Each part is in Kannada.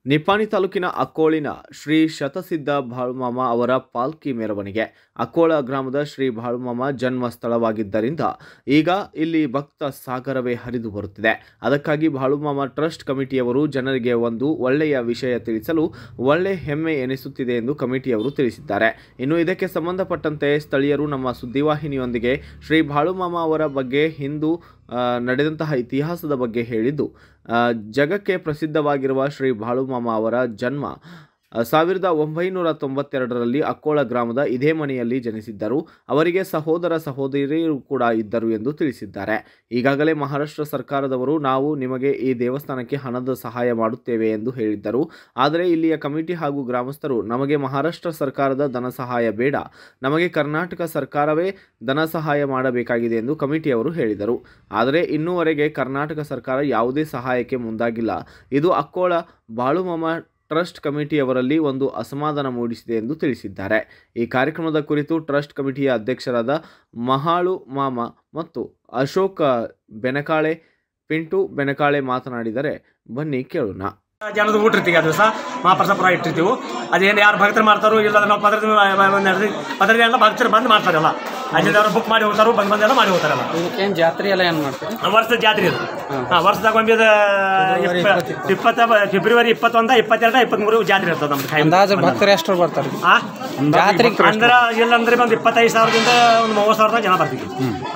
ನಿಪ್ಪಾಣಿ ತಾಲೂಕಿನ ಅಕ್ಕೋಳಿನ ಶ್ರೀ ಶತಸಿದ್ಧ ಬಾಳುಮಾಮ ಅವರ ಪಾಲ್ಕಿ ಮೆರವಣಿಗೆ ಅಕ್ಕೋಳ ಗ್ರಾಮದ ಶ್ರೀ ಬಾಳುಮಾಮ ಜನ್ಮ ಸ್ಥಳವಾಗಿದ್ದರಿಂದ ಈಗ ಇಲ್ಲಿ ಭಕ್ತ ಸಾಗರವೇ ಹರಿದು ಬರುತ್ತಿದೆ ಅದಕ್ಕಾಗಿ ಬಾಳುಮಾಮ ಟ್ರಸ್ಟ್ ಕಮಿಟಿಯವರು ಜನರಿಗೆ ಒಂದು ಒಳ್ಳೆಯ ವಿಷಯ ತಿಳಿಸಲು ಒಳ್ಳೆ ಹೆಮ್ಮೆ ಎನಿಸುತ್ತಿದೆ ಎಂದು ಕಮಿಟಿಯವರು ತಿಳಿಸಿದ್ದಾರೆ ಇನ್ನು ಇದಕ್ಕೆ ಸಂಬಂಧಪಟ್ಟಂತೆ ಸ್ಥಳೀಯರು ನಮ್ಮ ಸುದ್ದಿವಾಹಿನಿಯೊಂದಿಗೆ ಶ್ರೀ ಬಾಳುಮಾಮ ಅವರ ಬಗ್ಗೆ ಹಿಂದೂ ಆ, ನಡೆದಂತಹ ಇತಿಹಾಸದ ಬಗ್ಗೆ ಹೇಳಿದ್ದು ಆ, ಜಗಕ್ಕೆ ಪ್ರಸಿದ್ಧವಾಗಿರುವ ಶ್ರೀ ಬಾಳುಮಾಮ ಅವರ ಜನ್ಮ ಆ, ಸಾವಿರದ ಒಂಬೈನೂರ ತೊಂಬತ್ತೆರಡರಲ್ಲಿ ಅಕ್ಕೋಳ ಗ್ರಾಮದ ಇದೇ ಮನೆಯಲ್ಲಿ ಜನಿಸಿದ್ದರು ಅವರಿಗೆ ಸಹೋದರ ಸಹೋದರಿಯರು ಕೂಡ ಇದ್ದರು ಎಂದು ತಿಳಿಸಿದ್ದಾರೆ ಈಗಾಗಲೇ ಮಹಾರಾಷ್ಟ್ರ ಸರ್ಕಾರದವರು ನಾವು ನಿಮಗೆ ಈ ದೇವಸ್ಥಾನಕ್ಕೆ ಹಣದ ಸಹಾಯ ಮಾಡುತ್ತೇವೆ ಎಂದು ಹೇಳಿದ್ದರು ಆದರೆ ಇಲ್ಲಿಯ ಕಮಿಟಿ ಹಾಗೂ ಗ್ರಾಮಸ್ಥರು ನಮಗೆ ಮಹಾರಾಷ್ಟ್ರ ಸರ್ಕಾರದ ಧನ ಸಹಾಯ ಬೇಡ ನಮಗೆ ಕರ್ನಾಟಕ ಸರ್ಕಾರವೇ ಧನ ಸಹಾಯ ಮಾಡಬೇಕಾಗಿದೆ ಎಂದು ಕಮಿಟಿಯವರು ಹೇಳಿದರು ಆದರೆ ಇನ್ನೂವರೆಗೆ ಕರ್ನಾಟಕ ಸರ್ಕಾರ ಯಾವುದೇ ಸಹಾಯಕ್ಕೆ ಮುಂದಾಗಿಲ್ಲ ಇದು ಅಕ್ಕೋಳ ಬಾಳುಮಾಮ ಟ್ರಸ್ಟ್ ಕಮಿಟಿಯವರಲ್ಲಿ ಒಂದು ಅಸಮಾಧಾನ ಮೂಡಿಸಿದೆ ಎಂದು ತಿಳಿಸಿದ್ದಾರೆ ಈ ಕಾರ್ಯಕ್ರಮದ ಕುರಿತು ಟ್ರಸ್ಟ್ ಕಮಿಟಿಯ ಅಧ್ಯಕ್ಷರಾದ ಮಹಾಳು ಮಾಮ ಮತ್ತು ಅಶೋಕ್ ಬೆನಕಾಳೆ ಪಿಂಟು ಬೆನಕಾಳೆ ಮಾತನಾಡಿದರೆ ಬನ್ನಿ ಕೇಳೋಣ ಜನದ ಊಟ ಇರ್ತೀವಿ ಆ ದಿವಸ ಮಹಾಪ್ರಸಾದ ಇಟ್ಟಿರ್ತೀವಿ ಅದೇನು ಯಾರು ಭಕ್ತರು ಮಾಡ್ತಾರೋ ಇಲ್ಲ ನಾವು ಪದರದ ಪದರದ ಎಲ್ಲ ಭಕ್ತರು ಬಂದು ಮಾಡ್ತಾರಲ್ಲ ಅಲ್ಲಿಂದ ಅವ್ರು ಬುಕ್ ಮಾಡಿ ಹೋಗ್ತಾರೋ ಬಂದು ಬಂದೆಲ್ಲ ಮಾಡಿ ಹೋಗ್ತಾರಲ್ಲ ಇದಕ್ಕೇನು ಜಾತ್ರೆ ಎಲ್ಲ ಏನು ಮಾಡ್ತೀರಿ ವರ್ಷದ ಜಾತ್ರೆ ಇದು ಹಾಂ ವರ್ಷದಾಗ ಒಮ್ಮೆ ಇದು ಇಪ್ಪ- ಇಪ್ಪತ್ತ ಫೆಬ್ರವರಿ ಇಪ್ಪತ್ತೊಂದ ಇಪ್ಪತ್ತೆರಡ ಇಪ್ಪತ್ತ್ಮೂರು ಜಾತ್ರೆ ಇರ್ತದೆ ನಮ್ದು ಖಾಯಂ. ಅಂದಾಜು ಭಕ್ತರು ಎಷ್ಟು ಬರ್ತಾರೆ ಆ? ಜಾತ್ರೆಗೆ ಅಂದ್ರೆ ಇಲ್ಲಂದ್ರೆ ಒಂದು ಇಪ್ಪತ್ತೈದು ಸಾವಿರದಿಂದ ಒಂದು ಮೂವತ್ತು ಸಾವಿರದ ಜನ ಬರ್ತೀವಿ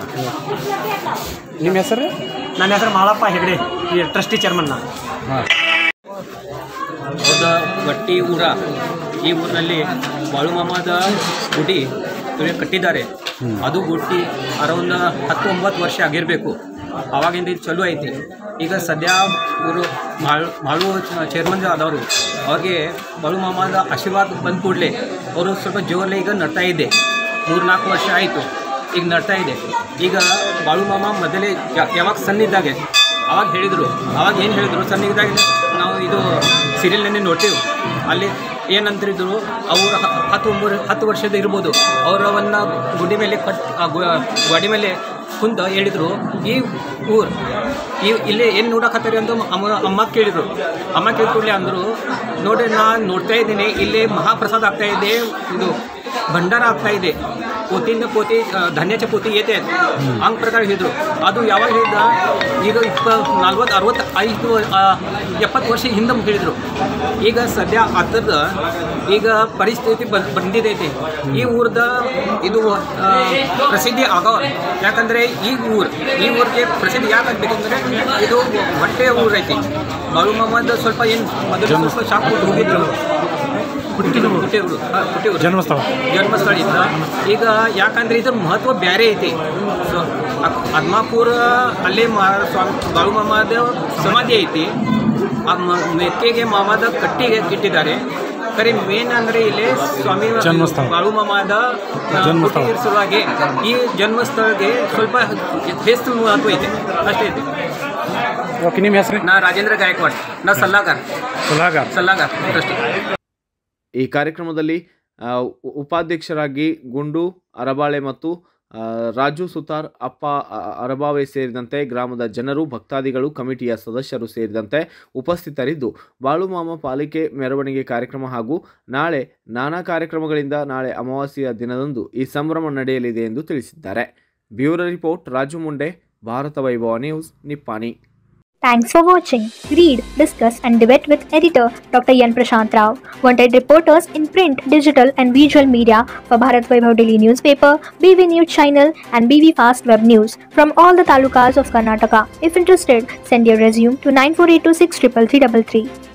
ನಿಮ್ಮ ಹೆಸರು ನನ್ನ ಹೆಸರು ಮಾಳಪ್ಪ ಹೆಗಡೆ ಈ ಟ್ರಸ್ಟಿ ಚೇರ್ಮನ್ ನಾನು ಹಾಂ ಹೌದ ಗಟ್ಟಿ ಊರ ಈ ಊರಿನಲ್ಲಿ ಬಾಳುಮಾಮದ ಗುಡಿ ಇವ್ರು ಕಟ್ಟಿದ್ದಾರೆ ಅದು ಗುಟ್ಟಿ ಅರೌಂಡ್ ಹತ್ತು ಒಂಬತ್ತು ವರ್ಷ ಆಗಿರಬೇಕು ಅವಾಗಿಂದ ಇದು ಚಲೋ ಐತಿ ಈಗ ಸದ್ಯ ಇವರು ಬಾಳು ಬಾಳು ಚೇರ್ಮನ್ ಆದವರು ಅವ್ರಿಗೆ ಬಾಳುಮಾಮದ ಆಶೀರ್ವಾದ ಬಂದ ಕೂಡಲೇ ಅವರು ಸ್ವಲ್ಪ ಜೋರಲ್ಲಿ ಈಗ ನಡ್ತಾ ಇದೆ ಮೂರು ನಾಲ್ಕು ವರ್ಷ ಆಯಿತು ಈಗ ನಡ್ತಾ ಇದೆ ಈಗ ಬಾಳುಮಾಮ ಮೊದಲೇ ಯಾ- ಯಾವಾಗ ಸಣ್ಣಿದ್ದಾಗೆ ಅವಾಗ ಹೇಳಿದರು ಅವಾಗ ಏನು ಹೇಳಿದರು ಸಣ್ಣಿದ್ದಾಗ ನಾವು ಇದು ಸೀರಿಯಲ್ನಲ್ಲಿ ನೋಡ್ತೀವಿ ಅಲ್ಲಿ ಏನಂತಿದ್ರು ಅವರು ಹ- ಹತ್ತು ಒಂಬತ್ತು ಹತ್ತು ವರ್ಷದ ಇರ್ಬೋದು ಅವರವನ್ನ ಗುಡಿ ಮೇಲೆ ಕಟ್ ಆ ಗು- ಗಾಡಿ ಮೇಲೆ ಕುಂತ ಹೇಳಿದರು ಈ ಊರು ಈ ಇಲ್ಲಿ ಏನು ನೋಡಕತ್ತಾರೆ ಅಂತ ಅಮ್ಮ ಅಮ್ಮ ಕೇಳಿದರು ಅಮ್ಮ ಕೇಳ್ಕೊಳ್ಳಿ ಅಂದರು ನೋಡಿ ನಾನು ನೋಡ್ತಾ ಇದ್ದೀನಿ ಇಲ್ಲಿ ಮಹಾಪ್ರಸಾದ ಆಗ್ತಾ ಇದೆ ಇದು ಭಂಡಾರ ಆಗ್ತಾ ಇದೆ ಪೋತಿಯಿಂದ ಪೋತಿ ಆ, ಧಾನ್ಯच्या ಪೋತಿ येते ಹಂಗ್ ಪ್ರಕಾರ ಹೇಳಿದ್ರು ಅದು ಯಾವಾಗ ಹೇಳಿದ ಈಗ ಇಪ್ಪ ನಲ್ವತ್ತು ಅರವತ್ತು ಐದು ಆ, ಎಪ್ಪತ್ತು ವರ್ಷ ಹಿಂದೆ ಹೇಳಿದರು ಈಗ ಸದ್ಯ ಅದರದ ಈಗ ಪರಿಸ್ಥಿತಿ ಬಂದ್ ಬಂದಿದೈತಿ ಈ ಊರ್ದ ಇದು ಆ, ಪ್ರಸಿದ್ಧಿ ಆಗೋ ಯಾಕಂದರೆ ಈ ಊರು ಈ ಊರಿಗೆ ಪ್ರಸಿದ್ಧಿ ಯಾಕೆ ಆಗ್ಬೇಕಂದ್ರೆ ಇದು ಹೊಟ್ಟೆ ಊರು ಐತಿ ಬಾಳು ಮೊಹಮ್ಮದ್ ಸ್ವಲ್ಪ ಏನು ಮೊದಲು ಸ್ವಲ್ಪ ಶಾಪ್ ಕೊಟ್ಟು ಹೋಗಿದ್ರು ಹುಟ್ಟಿದ್ರು ಹುಟ್ಟಿದ್ರು ಹಾಂ ಹುಟ್ಟಿದ್ರು ಜನ್ಮಸ್ಥಳ ಜನ್ಮಸ್ಥಳ ಇದ್ದ ಈಗ ಯಾಕಂದ್ರೆ ಇದ್ರ ಮಹತ್ವ ಬೇರೆ ಐತಿ ಸೊ ಅದ್ಮಾಪುರ ಅಲ್ಲೇ ಮಹಾ ಸ್ವಾಮಿ ಬಾಳು ಮಾಮಾದ ಸಮಾಧಿ ಐತಿ ಆ ಮ- ಮೆಕ್ಕೆಗೆ ಮಾಮಾದ ಕಟ್ಟಿಗೆ ಇಟ್ಟಿದ್ದಾರೆ ಕರೆ ಮೇನ್ ಅಂದ್ರೆ ಇಲ್ಲಿ ಸ್ವಾಮಿ ಜನ್ಮಸ್ಥಳ. ಬಾಳು ಮಾಮಾದ ಜನ್ಮಸ್ಥಳ. ಹುಟ್ಟಿದ ಸಲುವಾಗಿ ಈ ಜನ್ಮಸ್ಥಳಕ್ಕೆ ಸ್ವಲ್ಪ ಹೆಚ್ಚು ಮಹತ್ವ ಐತೆ ಅಷ್ಟೇ ಐತಿ ಓಕೆ ನಿಮ್ಮ ಹೆಸರು ನಾ ರಾಜೇಂದ್ರ ಗಾಯಕ್ವಾಡ್ ನಾ ಸಲ್ಲಾಗಾರ್ ಸಲಹೆಗಾರ ಸಲ್ಲಾಗಾರ್ ಅಷ್ಟೇ ಈ ಕಾರ್ಯಕ್ರಮದಲ್ಲಿ ಆ, ಉ- ಉಪಾಧ್ಯಕ್ಷರಾಗಿ ಗುಂಡು ಅರಬಾಳೆ ಮತ್ತು ಆ, ರಾಜು ಸುತಾರ್ ಅಪ್ಪ ಅ- ಅರಬಾವೆ ಸೇರಿದಂತೆ ಗ್ರಾಮದ ಜನರು ಭಕ್ತಾದಿಗಳು ಕಮಿಟಿಯ ಸದಸ್ಯರು ಸೇರಿದಂತೆ ಉಪಸ್ಥಿತರಿದ್ದು ಬಾಳುಮಾಮ ಪಾಲಿಕೆ ಮೆರವಣಿಗೆ ಕಾರ್ಯಕ್ರಮ ಹಾಗೂ ನಾಳೆ ನಾನಾ ಕಾರ್ಯಕ್ರಮಗಳಿಂದ ನಾಳೆ ಅಮಾವಾಸ್ಯೆಯ ದಿನದಂದು ಈ ಸಂಭ್ರಮ ನಡೆಯಲಿದೆ ಎಂದು ತಿಳಿಸಿದ್ದಾರೆ bureau report Raju Munde Bharata Vaibhava news Nippani Thanks for watching. Read, discuss, and debate with editor Dr. Yan Prashant Rao. Wanted reporters in print, digital, and visual media for Bharat Vaibhav Daily newspaper, BV News channel, and BV Fast Web News from all the talukas of Karnataka. If interested, send your resume to 9482633333.